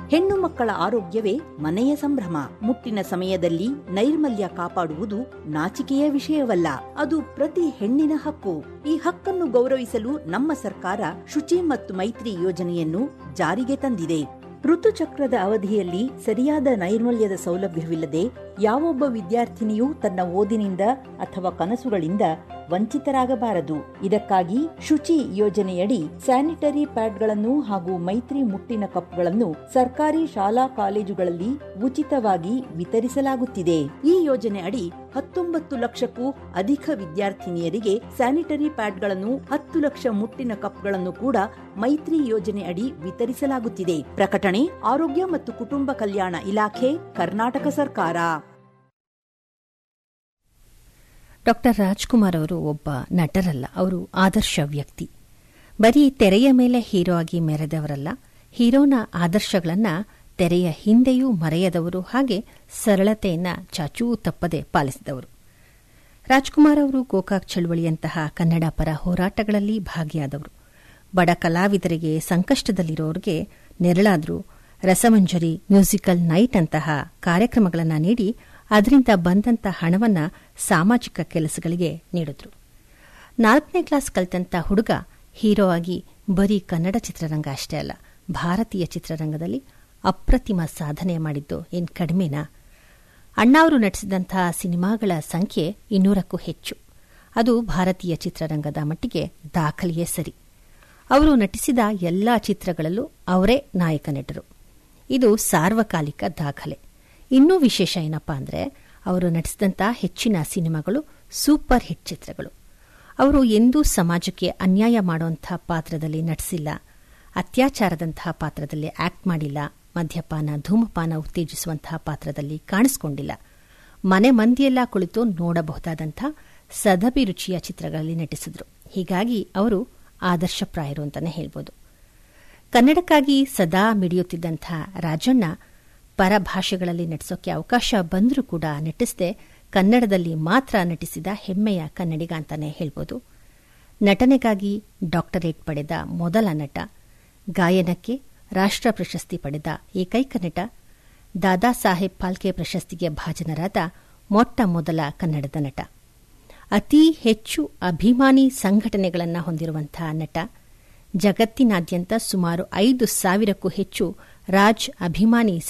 ಹೆಣ್ಣು ಮಕ್ಕಳ ಆರೋಗ್ಯವೇ ಮನೆಯ ಸಂಭ್ರಮ ಮುಟ್ಟಿನ ಸಮಯದಲ್ಲಿ ನೈರ್ಮಲ್ಯ ಕಾಪಾಡುವುದು ನಾಚಿಕೆಯ ವಿಷಯವಲ್ಲ ಅದು ಪ್ರತಿ ಹೆಣ್ಣಿನ ಹಕ್ಕು ಈ ಹಕ್ಕನ್ನು ಗೌರವಿಸಲು ನಮ್ಮ ಸರ್ಕಾರ ಶುಚಿ ಮತ್ತು ಮೈತ್ರಿ ಯೋಜನೆಯನ್ನು ಜಾರಿಗೆ ತಂದಿದೆ ಋತುಚಕ್ರದ ಅವಧಿಯಲ್ಲಿ ಸರಿಯಾದ ನೈರ್ಮಲ್ಯದ ಸೌಲಭ್ಯವಿಲ್ಲದೆ ಯಾವೊಬ್ಬ ವಿದ್ಯಾರ್ಥಿನಿಯೂ ತನ್ನ ಓದಿನಿಂದ ಅಥವಾ ಕನಸುಗಳಿಂದ ವಂಚಿತರಾಗಬಾರದು ಇದಕ್ಕಾಗಿ ಶುಚಿ ಯೋಜನೆಯಡಿ ಸ್ಯಾನಿಟರಿ ಪ್ಯಾಡ್ಗಳನ್ನು ಹಾಗೂ ಮೈತ್ರಿ ಮುಟ್ಟಿನ ಕಪ್ಗಳನ್ನು ಸರ್ಕಾರಿ ಶಾಲಾ ಕಾಲೇಜುಗಳಲ್ಲಿ ಉಚಿತವಾಗಿ ವಿತರಿಸಲಾಗುತ್ತಿದೆ ಈ ಯೋಜನೆ ಅಡಿ ಹತ್ತೊಂಬತ್ತು ಲಕ್ಷಕ್ಕೂ ಅಧಿಕ ವಿದ್ಯಾರ್ಥಿನಿಯರಿಗೆ ಸ್ಯಾನಿಟರಿ ಪ್ಯಾಡ್ಗಳನ್ನು ಹತ್ತು ಲಕ್ಷ ಮುಟ್ಟಿನ ಕಪ್ಗಳನ್ನು ಕೂಡ ಮೈತ್ರಿ ಯೋಜನೆ ಅಡಿ ವಿತರಿಸಲಾಗುತ್ತಿದೆ ಪ್ರಕಟಣೆ ಆರೋಗ್ಯ ಮತ್ತು ಕುಟುಂಬ ಕಲ್ಯಾಣ ಇಲಾಖೆ ಕರ್ನಾಟಕ ಸರ್ಕಾರ ಡಾಕ್ಟರ್ ರಾಜ್ಕುಮಾರ್ ಅವರು ಒಬ್ಬ ನಟರಲ್ಲ ಅವರು ಆದರ್ಶ ವ್ಯಕ್ತಿ ಬರೀ ತೆರೆಯ ಮೇಲೆ ಹೀರೋ ಆಗಿ ಮೆರೆದವರಲ್ಲ ಹೀರೋನ ಆದರ್ಶಗಳನ್ನ ತೆರೆಯ ಹಿಂದೆಯೂ ಮರೆಯದವರು ಹಾಗೆ ಸರಳತೆಯನ್ನ ಚಾಚೂ ತಪ್ಪದೆ ಪಾಲಿಸಿದವರು ರಾಜ್ಕುಮಾರ್ ಅವರು ಗೋಕಾಕ್ ಚಳವಳಿಯಂತಹ ಕನ್ನಡ ಪರ ಹೋರಾಟಗಳಲ್ಲಿ ಭಾಗಿಯಾದವರು ಬಡ ಕಲಾವಿದರಿಗೆ ಸಂಕಷ್ಟದಲ್ಲಿರೋರಿಗೆ ನೆರಳಾದ್ರು ರಸಮಂಜರಿ ಮ್ಯೂಸಿಕಲ್ ನೈಟ್ ಅಂತಹ ಕಾರ್ಯಕ್ರಮಗಳನ್ನು ನೀಡಿ ಅದರಿಂದ ಬಂದಂತ ಹಣವನ್ನ ಸಾಮಾಜಿಕ ಕೆಲಸಗಳಿಗೆ ನೀಡಿದ್ರು ನಾಲ್ಕನೇ ಕ್ಲಾಸ್ ಕಲಿತಂತ ಹುಡುಗ ಹೀರೋ ಆಗಿ ಬರೀ ಕನ್ನಡ ಚಿತ್ರರಂಗ ಅಷ್ಟೇ ಅಲ್ಲ ಭಾರತೀಯ ಚಿತ್ರರಂಗದಲ್ಲಿ ಅಪ್ರತಿಮ ಸಾಧನೆ ಮಾಡಿದ್ದು ಏನ್ ಕಡಿಮೆನಾ ಅಣ್ಣಾವರು ನಟಿಸಿದಂತಹ ಸಿನಿಮಾಗಳ ಸಂಖ್ಯೆ ಇನ್ನೂರಕ್ಕೂ ಹೆಚ್ಚು ಅದು ಭಾರತೀಯ ಚಿತ್ರರಂಗದ ಮಟ್ಟಿಗೆ ದಾಖಲೆಯೇ ಸರಿ ಅವರು ನಟಿಸಿದ ಎಲ್ಲಾ ಚಿತ್ರಗಳಲ್ಲೂ ಅವರೇ ನಾಯಕ ನಟರು ಇದು ಸಾರ್ವಕಾಲಿಕ ದಾಖಲೆ ಇನ್ನೂ ವಿಶೇಷ ಏನಪ್ಪಾ ಅಂದ್ರೆ ಅವರು ನಟಿಸಿದಂಥ ಹೆಚ್ಚಿನ ಸಿನಿಮಾಗಳು ಸೂಪರ್ ಹಿಟ್ ಚಿತ್ರಗಳು ಅವರು ಎಂದೂ ಸಮಾಜಕ್ಕೆ ಅನ್ಯಾಯ ಮಾಡುವಂತಹ ಪಾತ್ರದಲ್ಲಿ ನಟಿಸಿಲ್ಲ ಅತ್ಯಾಚಾರದಂತಹ ಪಾತ್ರದಲ್ಲಿ ಆಕ್ಟ್ ಮಾಡಿಲ್ಲ ಮದ್ಯಪಾನ ಧೂಮಪಾನ ಉತ್ತೇಜಿಸುವಂತಹ ಪಾತ್ರದಲ್ಲಿ ಕಾಣಿಸಿಕೊಂಡಿಲ್ಲ ಮನೆ ಮಂದಿಯೆಲ್ಲ ಕುಳಿತು ನೋಡಬಹುದಾದಂಥ ಸದಭಿರುಚಿಯ ಚಿತ್ರಗಳಲ್ಲಿ ನಟಿಸಿದ್ರು ಹೀಗಾಗಿ ಅವರು ಆದರ್ಶಪ್ರಾಯರು ಅಂತಾನೆ ಹೇಳ್ಬೋದು ಕನ್ನಡಕ್ಕಾಗಿ ಸದಾ ಮಿಡಿಯುತ್ತಿದ್ದಂಥ ರಾಜಣ್ಣ ಪರಭಾಷೆಗಳಲ್ಲಿ ನಟಿಸೋಕೆ ಅವಕಾಶ ಬಂದರೂ ಕೂಡ ನಟಿಸದೆ ಕನ್ನಡದಲ್ಲಿ ಮಾತ್ರ ನಟಿಸಿದ ಹೆಮ್ಮೆಯ ಕನ್ನಡಿಗ ಅಂತಾನೆ ಹೇಳ್ಬೋದು ನಟನೆಗಾಗಿ ಡಾಕ್ಟರೇಟ್ ಪಡೆದ ಮೊದಲ ನಟ ಗಾಯನಕ್ಕೆ ರಾಷ್ಟ್ರ ಪ್ರಶಸ್ತಿ ಪಡೆದ ಏಕೈಕ ನಟ ದಾದಾ ಸಾಹೇಬ್ ಫಾಲ್ಕೆ ಪ್ರಶಸ್ತಿಗೆ ಭಾಜನರಾದ ಮೊಟ್ಟ ಮೊದಲ ಕನ್ನಡದ ನಟ ಅತೀ ಹೆಚ್ಚು ಅಭಿಮಾನಿ ಸಂಘಟನೆಗಳನ್ನು ಹೊಂದಿರುವಂತಹ ನಟ ಜಗತ್ತಿನಾದ್ಯಂತ ಸುಮಾರು ಐದು ಸಾವಿರಕ್ಕೂ ಹೆಚ್ಚು ರಾಜ್ ಅಭಿಮಾನಿ